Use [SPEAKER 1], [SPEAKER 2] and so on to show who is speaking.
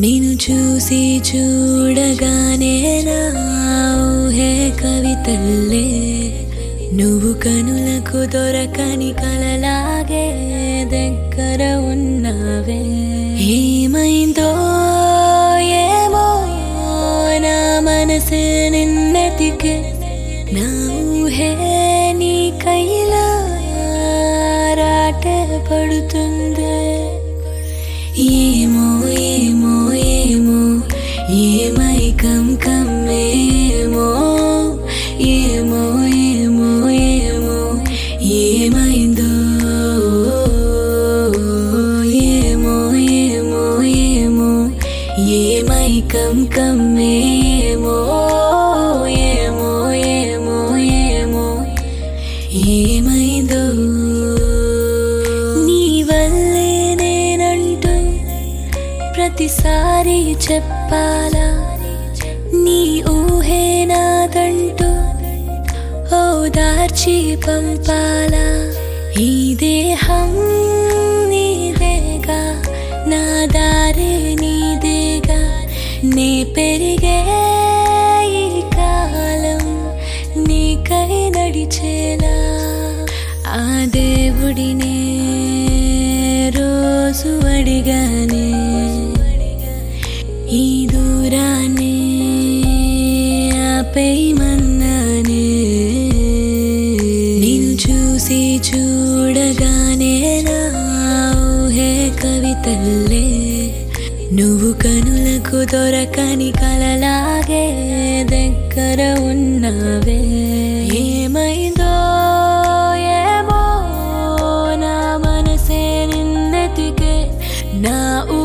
[SPEAKER 1] నేను చూసి చూడగానే నా ఊహే కవితల్లే నువ్వు కనులకు దొరకని కలలాగే దగ్గర ఉన్నావే ఏమైందో ఏమో నా మనసే నిన్నెతికే నా ఊహే నీ కైలా రాటే పడుతుందే ఏమో ఏమో ఏమో ఏమైకం కమ్మేమో ఏమో ఏమో ఏమో ఏమైందో ఏమో ఏమో ఏమో ఏమైకం కమ్మేమో ఏమో ఏమో ఏమో ఏమైందో నీ వల్లే నేనంటూ ప్రతిసారి చెప్పాలా నీ ఊహే నాదంటూ ఓదార్చి పంపాలా ఈ దేహం నీదేగా నా దారే నీదేగా నే పెరిగే ఈ కాలం నీకై నడిచేలా ఆ దేవుడినే రోజు అడిగానే ఈ దూరాన్ని ఆపేయమన్నానే నేను చూసి చూడగానే నా ఊహే కవితల్లే నువ్వు కనులకు దొరకని కలలాగే దగ్గర ఉన్నావే ఏమైందో ఏమో నా మనసే నిన్నెతికే నా ఊ